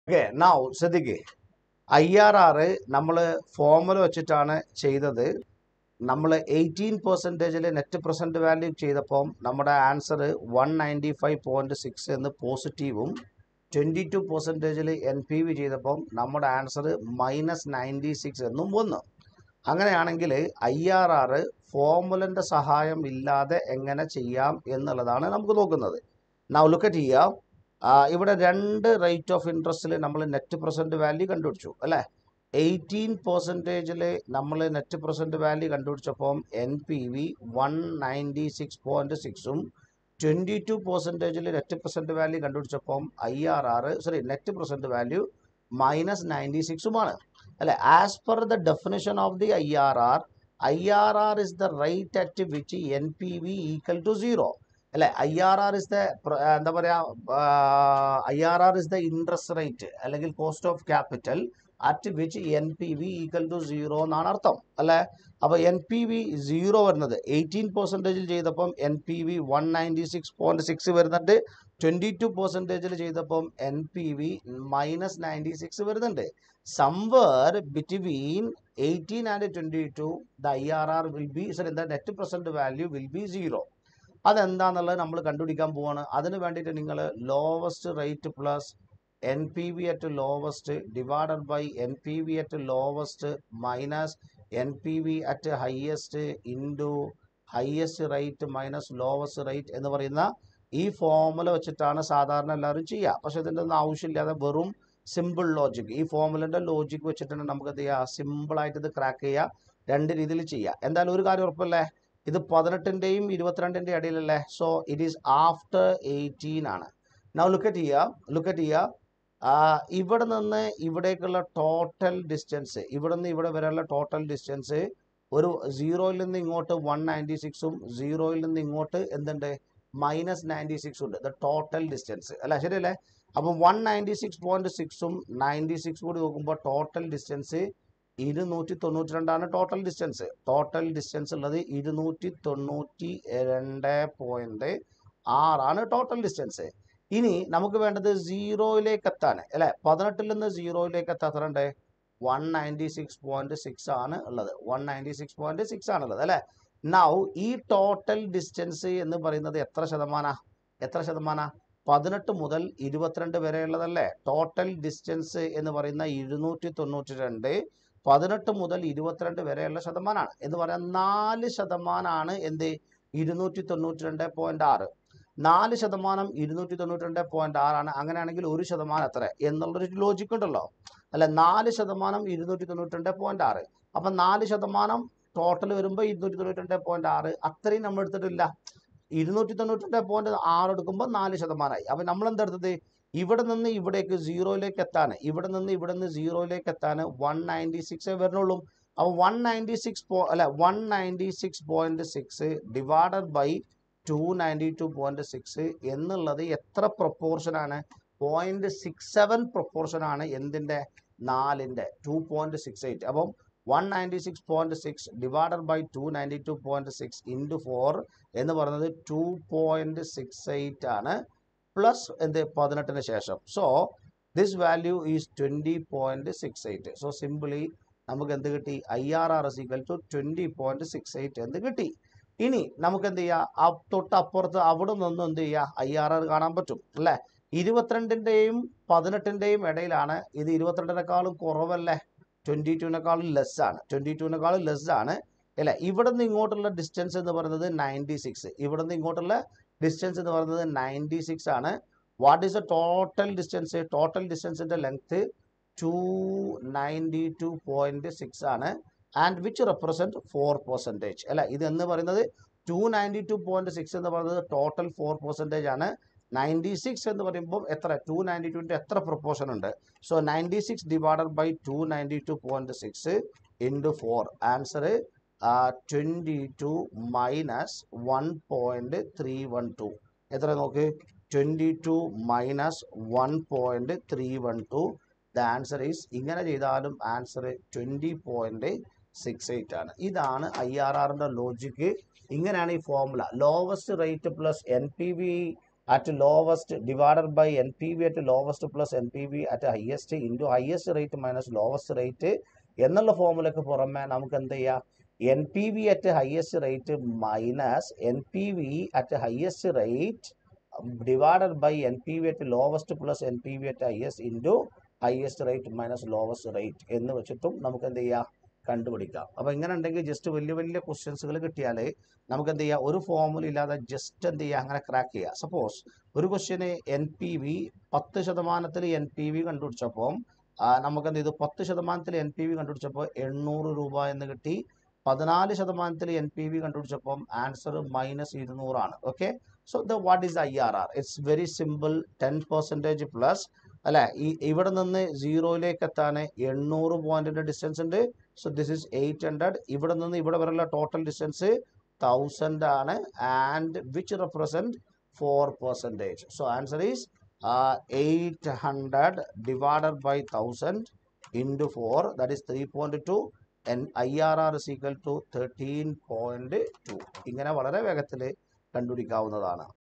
okay now ശ്രദ്ധിക്ക് I R R നമ്മൾ formula വെച്ചിട്ടാണ് ചെയ്തത് നമ്മൾ എയ്റ്റീൻ പെർസെൻറ്റേജിൽ നെറ്റ് പ്രസൻറ്റ് വാല്യൂ ചെയ്തപ്പം നമ്മുടെ answer one ninety five point six എന്ന് പോസിറ്റീവും ട്വൻറ്റി ടു പെർസെൻറ്റേജിൽ എൻ പി വി ചെയ്തപ്പം നമ്മുടെ ആൻസർ മൈനസ് നയൻറ്റി സിക്സ് എന്നും വന്നു അങ്ങനെയാണെങ്കിൽ ഐ ആർ ആർ ഫോമുലൻ്റെ സഹായം ഇല്ലാതെ എങ്ങനെ ചെയ്യാം എന്നുള്ളതാണ് നമുക്ക് നോക്കുന്നത് നൗ ലുക്കറ്റ് ചെയ്യാം ആ, ഇവിടെ രണ്ട് റേറ്റ് ഓഫ് ഇൻട്രസ്റ്റിൽ നമ്മൾ നെറ്റ് പ്രസൻറ്റ് വാല്യൂ കണ്ടുപിടിച്ചു അല്ലേ എയ്റ്റീൻ പെർസെൻറ്റേജിൽ നമ്മൾ നെറ്റ് പ്രസൻറ്റ് വാല്യൂ കണ്ടുപിടിച്ചപ്പം N P V one ninety six point സിക്സും ട്വൻറ്റി ടു പെർസെൻറ്റേജിൽ നെറ്റ് പ്രസൻറ്റ് വാല്യൂ കണ്ടുപിടിച്ചപ്പം I R R sorry net present value minus ninety സിക്സുമാണ് അല്ലെ as per the definition of the I R R I R R is the rate at which N P V equal to zero അല്ലെ I R R is the എന്താ പറയാ I R R is the interest rate അല്ലെങ്കിൽ cost of capital at which N P V equal to zero എന്നാണ് അർത്ഥം അല്ലെ അപ്പോൾ N P V zero വരുന്നത് eighteen പെർസെൻറ്റേജിൽ ചെയ്തപ്പം N P V one ninety six point six വരുന്നുണ്ട് twenty two പെർസെൻറ്റേജിൽ ചെയ്തപ്പം N P V minus ninety six വരുന്നുണ്ട് somewhere between eighteen and twenty two the I R R will be sorry the net present value will be zero അതെന്താന്നുള്ളത് നമ്മൾ കണ്ടുപിടിക്കാൻ പോവാണ് അതിന് വേണ്ടിയിട്ട് നിങ്ങൾ lowest rate plus N P V at lowest divided by N P V at lowest minus N P V at highest into highest rate minus lowest rate എന്ന് പറയുന്ന ഈ ഫോമുല വെച്ചിട്ടാണ് സാധാരണ എല്ലാവരും ചെയ്യുക പക്ഷെ ഇതിൻ്റെ ഒന്നും ആവശ്യമില്ലാതെ വെറും സിമ്പിൾ ലോജിക് ഈ ഫോമുലൻ്റെ ലോജിക് വെച്ചിട്ടാണ് നമുക്ക് എന്ത് ചെയ്യുക സിമ്പിളായിട്ട് ഇത് ക്രാക്ക് ചെയ്യുക രണ്ട് രീതിയിൽ ചെയ്യുക എന്തായാലും ഒരു കാര്യം ഉറപ്പല്ലേ ഇത് പതിനെട്ടിൻ്റെയും ഇരുപത്തിരണ്ടിൻ്റെയും ഇടയിലല്ലേ so it is after eighteen ആണ് നൗ ലുക്കറ്റ് ചെയ്യുക ലുക്കറ്റ് ചെയ്യുക ഇവിടെ നിന്ന് ഇവിടേക്കുള്ള ടോട്ടൽ ഡിസ്റ്റൻസ് ഇവിടെ നിന്ന് ഇവിടെ വരെയുള്ള ടോട്ടൽ ഡിസ്റ്റൻസ് ഒരു സീറോയിൽ നിന്ന് ഇങ്ങോട്ട് വൺ നയൻറ്റി സിക്സും സീറോയിൽ നിന്ന് ഇങ്ങോട്ട് എന്തുണ്ട് മൈനസ് നയൻറ്റി സിക്സ് ഉണ്ട് ദ ടോട്ടൽ ഡിസ്റ്റൻസ് അല്ല ശരിയല്ലേ അപ്പം വൺ നയൻറ്റി സിക്സ് പോയിന്റ് സിക്സും നയൻറ്റി സിക്സ് കൂടി നോക്കുമ്പോൾ ടോട്ടൽ ഡിസ്റ്റൻസ് ഇരുന്നൂറ്റി തൊണ്ണൂറ്റി രണ്ടാണ് ടോട്ടൽ ഡിസ്റ്റൻസ് ടോട്ടൽ ഡിസ്റ്റൻസ് ഉള്ളത് ഇരുന്നൂറ്റി തൊണ്ണൂറ്റി രണ്ട് പോയിന്റ് ആറാണ് ടോട്ടൽ ഡിസ്റ്റൻസ് ഇനി നമുക്ക് വേണ്ടത് സീറോയിലേക്ക് എത്താൻ അല്ലെ പതിനെട്ടിൽ നിന്ന് സീറോയിലേക്ക് എത്താത്തണ്ട് one ninety six point six ആണ് ഉള്ളത് one ninety six point six ആണ് ഉള്ളത് അല്ലെ നൗ ഈ ടോട്ടൽ ഡിസ്റ്റൻസ് എന്ന് പറയുന്നത് എത്ര ശതമാന എത്ര ശതമാന പതിനെട്ട് മുതൽ ഇരുപത്തിരണ്ട് വരെയുള്ളതല്ലേ ടോട്ടൽ ഡിസ്റ്റൻസ് എന്ന് പറയുന്ന ഇരുന്നൂറ്റി തൊണ്ണൂറ്റി രണ്ട് പതിനെട്ട് മുതൽ ഇരുപത്തിരണ്ട് വരെയുള്ള ശതമാനമാണ് എന്ന് പറയാൻ നാല് ശതമാനമാണ് എന്ത് ഇരുന്നൂറ്റി തൊണ്ണൂറ്റി രണ്ട് പോയിന്റ് ആറ് നാല് ശതമാനം ഇരുന്നൂറ്റി തൊണ്ണൂറ്റി രണ്ട് പോയിന്റ് ആറാണ് അങ്ങനെയാണെങ്കിൽ ഒരു ശതമാനം എത്ര എന്നുള്ളൊരു ലോജിക്ക് ഉണ്ടല്ലോ അല്ല നാല് ശതമാനം ഇരുന്നൂറ്റി തൊണ്ണൂറ്റി രണ്ട് പോയിന്റ് ആറ് അപ്പൊ നാല് ശതമാനം ടോട്ടൽ വരുമ്പോൾ ഇരുന്നൂറ്റി തൊണ്ണൂറ്റി രണ്ട് പോയിന്റ് ആറ് അത്രയും നമ്മൾ എടുത്തിട്ടില്ല ഇരുന്നൂറ്റി തൊണ്ണൂറ്റി രണ്ട് പോയിന്റ് ആറ് എടുക്കുമ്പോൾ നാല് ശതമാനമായി അപ്പൊ നമ്മൾ എന്തെടുത്തത് ഇവിടെ നിന്ന് ഇവിടേക്ക് സീറോയിലേക്ക് എത്താൻ ഇവിടെ നിന്ന് ഇവിടെ നിന്ന് സീറോയിലേക്ക് എത്താൻ വൺ നയൻറ്റി സിക്സ് വരുന്നുള്ളൂ അപ്പോൾ വൺ നയൻറ്റി സിക്സ് പോ അല്ല one ninety six point six divided by two ninety two point six എന്നുള്ളത് എത്ര പ്രൊപ്പോർഷൻ ആണ് പോയിന്റ് സിക്സ് സെവൻ പ്രൊപ്പോർഷൻ ആണ് എന്തിൻ്റെ നാലിൻ്റെ ടു പോയിന്റ് സിക്സ് എയ്റ്റ് അപ്പം one ninety six point six divided by two ninety two point six into four എന്ന് പറയുന്നത് two point six eight ആണ് പ്ലസ് എന്ത് പതിനെട്ടിന് ശേഷം so this value is twenty point six eight so simply നമുക്ക് എന്ത് കിട്ടി I R R is equal to twenty point six eight എന്ന് കിട്ടി ഇനി നമുക്ക് എന്ത് ചെയ്യാം ആ തൊട്ട് അപ്പുറത്ത് അവിടെ നിന്ന് എന്ത് ചെയ്യുക ഐ ആർ ആർ കാണാൻ പറ്റും അല്ലേ ഇരുപത്തിരണ്ടിൻ്റെയും പതിനെട്ടിൻ്റെയും ഇടയിലാണ് ഇത് ഇരുപത്തിരണ്ടിനേക്കാളും കുറവല്ലേ ട്വൻറ്റി ടുവിനേക്കാളും ലെസ് ആണ് ട്വൻറ്റി ടുവിനേക്കാളും ലെസ് ആണ് അല്ലേ ഇവിടെ നിന്ന് ഇങ്ങോട്ടുള്ള ഡിസ്റ്റൻസ് എന്ന് പറയുന്നത് നയൻറ്റി സിക്സ് ഇവിടെ നിന്ന് ഇങ്ങോട്ടുള്ള ഡിസ്റ്റൻസ് എന്ന് പറയുന്നത് നയൻറ്റി സിക്സ് ആണ് what is the total distance total ഡിസ്റ്റൻസിൻ്റെ length two ninety two point six ആണ് and which represent four percentage അല്ല ഇത് എന്ന് പറയുന്നത് two ninety two point six എന്ന് പറയുന്നത് ടോട്ടൽ ഫോർ പെർസെൻറ്റേജ് ആണ് നയൻറ്റി സിക്സ് എന്ന് പറയുമ്പോൾ എത്ര ടു നയൻറ്റി ടുവിൻ്റെ എത്ര പ്രൊപ്പോർഷൻ ഉണ്ട് so ninety six divided by two ninety two point six into four answer twenty two minus one point three one two എത്ര നോക്ക് twenty two minus one point three one two the answer is ഇങ്ങനെ ചെയ്താലും answer twenty point six eight ആണ് ഇതാണ് I R ആറിൻ്റെ logic ഇങ്ങനെയാണ് ഈ formula lowest rate plus N P V at lowest divided by N P V at lowest plus N P V at highest into highest rate minus lowest rate എന്നുള്ള ഫോമുലക്ക് പുറമെ നമുക്ക് എന്ത് ചെയ്യാം N P V at highest rate minus N P V at highest rate divided by N P V at lowest plus N P V at highest into highest rate minus lowest rate എന്ന് വെച്ചിട്ടും നമുക്ക് എന്ത് ചെയ്യാം കണ്ടുപിടിക്കാം അപ്പോൾ ഇങ്ങനെ ഉണ്ടെങ്കിൽ just വലിയ വലിയ ക്വസ്റ്റ്യൻസുകൾ കിട്ടിയാൽ നമുക്ക് എന്ത് ചെയ്യാം ഒരു ഫോമുല ഇല്ലാതെ ജസ്റ്റ് എന്ത് ചെയ്യുക അങ്ങനെ ക്രാക്ക് ചെയ്യുക സപ്പോസ് ഒരു ക്വസ്റ്റ്യന് എൻ പി വി പത്ത് ശതമാനത്തിൽ എൻ പി വി കണ്ടുപിടിച്ചപ്പോൾ നമുക്ക് എന്ത് ചെയ്തു പത്ത് ശതമാനത്തിൽ എൻ പി വി കണ്ടുപിടിച്ചപ്പോൾ എണ്ണൂറ് രൂപ എന്ന് കിട്ടി പതിനാല് ശതമാനത്തിൽ എൻ പി വി കണ്ടുപിടിച്ചപ്പം ആൻസർ മൈനസ് ഇരുന്നൂറാണ് okay so the what is I R R it's very simple ten percentage plus അല്ലെ ഈ ഇവിടെ നിന്ന് സീറോയിലേക്ക് എത്താൻ എണ്ണൂറ് പോയിന്റിന്റെ ഡിസ്റ്റൻസ് ഉണ്ട് so this is eight hundred ഇവിടെ നിന്ന് ഇവിടെ വരെയുള്ള ടോട്ടൽ ഡിസ്റ്റൻസ് തൗസൻഡ് ആണ് and which represent four percentage so answer is eight hundred divided by thousand into four that is three point two and I R R is equal to thirteen point two ഇങ്ങനെ വളരെ വേഗത്തിൽ കണ്ടുപിടിക്കാവുന്നതാണ്